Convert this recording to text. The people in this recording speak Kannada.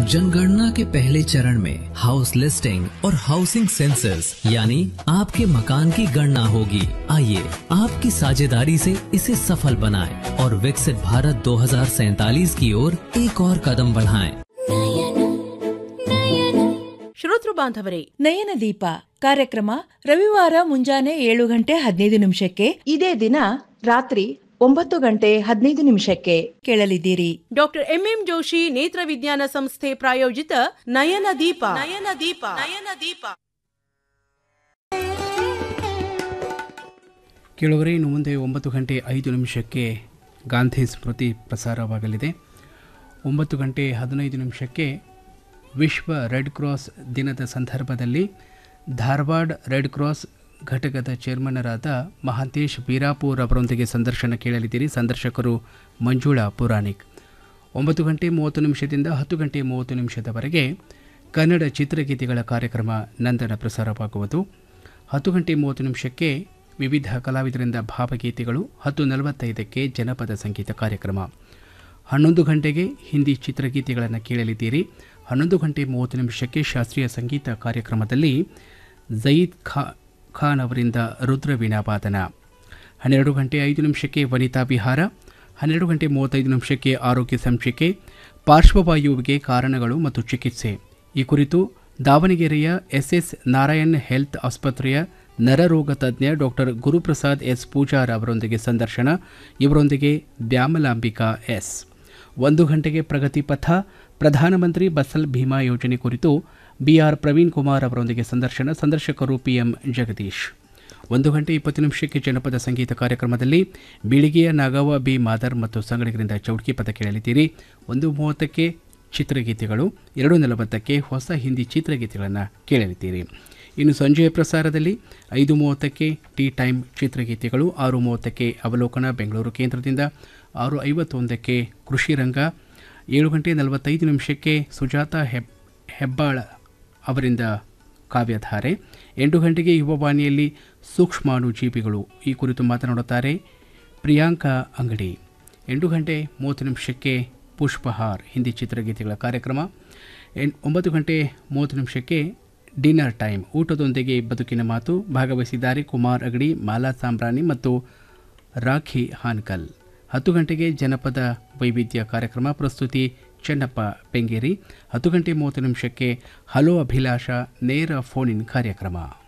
जनगणना के पहले चरण में हाउस लिस्टिंग और हाउसिंग सेंसस यानी आपके मकान की गणना होगी आइए आपकी साझेदारी से इसे सफल बनाएं और विकसित भारत 2047 की ओर एक और कदम बढ़ाएं। ಶ್ರೋತೃ ಬಾಂಧವರೇ ನಯನ ದೀಪ ಕಾರ್ಯಕ್ರಮ ರವಿವಾರ ಮುಂಜಾನೆ ಏಳು ಗಂಟೆ ಹದಿನೈದು ನಿಮಿಷಕ್ಕೆ ಇದೇ ದಿನ ರಾತ್ರಿ ಒಂಬತ್ತು ಗಂಟೆ ಹದಿನೈದು ನಿಮಿಷಕ್ಕೆ ಕೇಳಲಿದ್ದೀರಿ ಡಾಕ್ಟರ್ ಎಂಎಂ ಜೋಶಿ ನೇತ್ರ ವಿಜ್ಞಾನ ಸಂಸ್ಥೆ ಪ್ರಾಯೋಜಿತ ನಯನ ದೀಪ ನಯನ ದೀಪ ನಯನ ದೀಪ ಕೇಳುವರೆ ಇನ್ನು ಮುಂದೆ ಒಂಬತ್ತು ಗಂಟೆ ಐದು ನಿಮಿಷಕ್ಕೆ ಗಾಂಧಿ ಸ್ಮೃತಿ ಪ್ರಸಾರವಾಗಲಿದೆ ಒಂಬತ್ತು ಗಂಟೆ ಹದಿನೈದು ನಿಮಿಷಕ್ಕೆ ವಿಶ್ವ ರೆಡ್ ಕ್ರಾಸ್ ದಿನದ ಸಂದರ್ಭದಲ್ಲಿ ಧಾರವಾಡ ರೆಡ್ ಕ್ರಾಸ್ ಘಟಕದ ಚೇರ್ಮನ್ನರಾದ ಮಹಾಂತೇಶ್ ಬೀರಾಪುರ್ ಅವರೊಂದಿಗೆ ಸಂದರ್ಶನ ಕೇಳಲಿದ್ದೀರಿ ಸಂದರ್ಶಕರು ಮಂಜುಳಾ ಪುರಾಣಿಕ್ ಒಂಬತ್ತು ಗಂಟೆ ಮೂವತ್ತು ನಿಮಿಷದಿಂದ ಹತ್ತು ಗಂಟೆ ಮೂವತ್ತು ನಿಮಿಷದವರೆಗೆ ಕನ್ನಡ ಚಿತ್ರಗೀತೆಗಳ ಕಾರ್ಯಕ್ರಮ ನಂದನ ಪ್ರಸಾರವಾಗುವುದು ಹತ್ತು ಗಂಟೆ ಮೂವತ್ತು ನಿಮಿಷಕ್ಕೆ ವಿವಿಧ ಕಲಾವಿದರಿಂದ ಭಾವಗೀತೆಗಳು ಹತ್ತು ನಲವತ್ತೈದಕ್ಕೆ ಜನಪದ ಸಂಗೀತ ಕಾರ್ಯಕ್ರಮ ಹನ್ನೊಂದು ಗಂಟೆಗೆ ಹಿಂದಿ ಚಿತ್ರಗೀತೆಗಳನ್ನು ಕೇಳಲಿದ್ದೀರಿ ಹನ್ನೊಂದು ಗಂಟೆ ಮೂವತ್ತು ನಿಮಿಷಕ್ಕೆ ಶಾಸ್ತ್ರೀಯ ಸಂಗೀತ ಕಾರ್ಯಕ್ರಮದಲ್ಲಿ ಜಯೀದ್ ಖಾ ಖಾನ್ ಅವರಿಂದ ರುದ್ರವೀಣಾ ವಾದನ ಹನ್ನೆರಡು ಗಂಟೆ ಐದು ನಿಮಿಷಕ್ಕೆ ವನಿತಾ ವಿಹಾರ ಹನ್ನೆರಡು ಗಂಟೆ ಮೂವತ್ತೈದು ನಿಮಿಷಕ್ಕೆ ಆರೋಗ್ಯ ಸಂಚಿಕೆ ಪಾರ್ಶ್ವವಾಯುವಿಗೆ ಕಾರಣಗಳು ಮತ್ತು ಚಿಕಿತ್ಸೆ ಈ ಕುರಿತು ದಾವಣಗೆರೆಯ ಎಸ್ಎಸ್ ನಾರಾಯಣ್ ಹೆಲ್ತ್ ಆಸ್ಪತ್ರೆಯ ನರರೋಗ ತಜ್ಞ ಡಾಕ್ಟರ್ ಗುರುಪ್ರಸಾದ್ ಎಸ್ ಪೂಜಾರ್ ಅವರೊಂದಿಗೆ ಸಂದರ್ಶನ ಇವರೊಂದಿಗೆ ದ್ಯಾಮಲಾಂಬಿಕಾ ಎಸ್ ಒಂದು ಗಂಟೆಗೆ ಪ್ರಗತಿ ಪಥ ಪ್ರಧಾನಮಂತ್ರಿ ಬಸಲ್ ಭೀಮಾ ಯೋಜನೆ ಕುರಿತು ಬಿಆರ್ ಪ್ರವೀಣ್ ಕುಮಾರ್ ಅವರೊಂದಿಗೆ ಸಂದರ್ಶನ ಸಂದರ್ಶಕರು ಪಿಎಂ ಜಗದೀಶ್ ಒಂದು ಗಂಟೆ ಇಪ್ಪತ್ತು ನಿಮಿಷಕ್ಕೆ ಜನಪದ ಸಂಗೀತ ಕಾರ್ಯಕ್ರಮದಲ್ಲಿ ಬೀಳಿಗೆಯ ನಾಗವ್ವ ಬಿ ಮಾದರ್ ಮತ್ತು ಸಂಗಡಿಗರಿಂದ ಚೌಟ್ಕಿ ಪದ ಕೇಳಲಿದ್ದೀರಿ ಒಂದು ಮೂವತ್ತಕ್ಕೆ ಚಿತ್ರಗೀತೆಗಳು ಎರಡು ನಲವತ್ತಕ್ಕೆ ಹೊಸ ಹಿಂದಿ ಚಿತ್ರಗೀತೆಗಳನ್ನು ಕೇಳಲಿದ್ದೀರಿ ಇನ್ನು ಸಂಜೆಯ ಪ್ರಸಾರದಲ್ಲಿ ಐದು ಮೂವತ್ತಕ್ಕೆ ಟೀ ಟೈಮ್ ಚಿತ್ರಗೀತೆಗಳು ಆರು ಮೂವತ್ತಕ್ಕೆ ಅವಲೋಕನ ಬೆಂಗಳೂರು ಕೇಂದ್ರದಿಂದ ಆರು ಐವತ್ತೊಂದಕ್ಕೆ ಕೃಷಿ ರಂಗ ಏಳು ಗಂಟೆ ನಲವತ್ತೈದು ನಿಮಿಷಕ್ಕೆ ಸುಜಾತ ಹೆಬ್ ಹೆಬ್ಬಾಳ ಅವರಿಂದ ಕಾವ್ಯಧಾರೆ ಎಂಟು ಗಂಟೆಗೆ ಯುವವಾಣಿಯಲ್ಲಿ ಸೂಕ್ಷ್ಮಾಣು ಜೀವಿಗಳು ಈ ಕುರಿತು ಮಾತನಾಡುತ್ತಾರೆ ಪ್ರಿಯಾಂಕಾ ಅಂಗಡಿ ಎಂಟು ಗಂಟೆ ಮೂವತ್ತು ನಿಮಿಷಕ್ಕೆ ಪುಷ್ಪಹಾರ್ ಹಿಂದಿ ಚಿತ್ರಗೀತೆಗಳ ಕಾರ್ಯಕ್ರಮ ಎಂ ಒಂಬತ್ತು ಗಂಟೆ ಮೂವತ್ತು ನಿಮಿಷಕ್ಕೆ ಡಿನ್ನರ್ ಟೈಮ್ ಊಟದೊಂದಿಗೆ ಬದುಕಿನ ಮಾತು ಭಾಗವಹಿಸಿದ್ದಾರೆ ಕುಮಾರ್ ಅಗಡಿ ಮಾಲಾ ಸಾಂಬ್ರಾಣಿ ಮತ್ತು ರಾಖಿ ಹಾನ್ಕಲ್ ಹತ್ತು ಗಂಟೆಗೆ ಜನಪದ ವೈವಿಧ್ಯ ಕಾರ್ಯಕ್ರಮ ಪ್ರಸ್ತುತಿ ಚೆನ್ನಪ್ಪ ಬೆಂಗೇರಿ ಹತ್ತು ಗಂಟೆ ಮೂವತ್ತು ನಿಮಿಷಕ್ಕೆ ಹಲೋ ಅಭಿಲಾಷ ನೇರ ಫೋನ್ ಇನ್ ಕಾರ್ಯಕ್ರಮ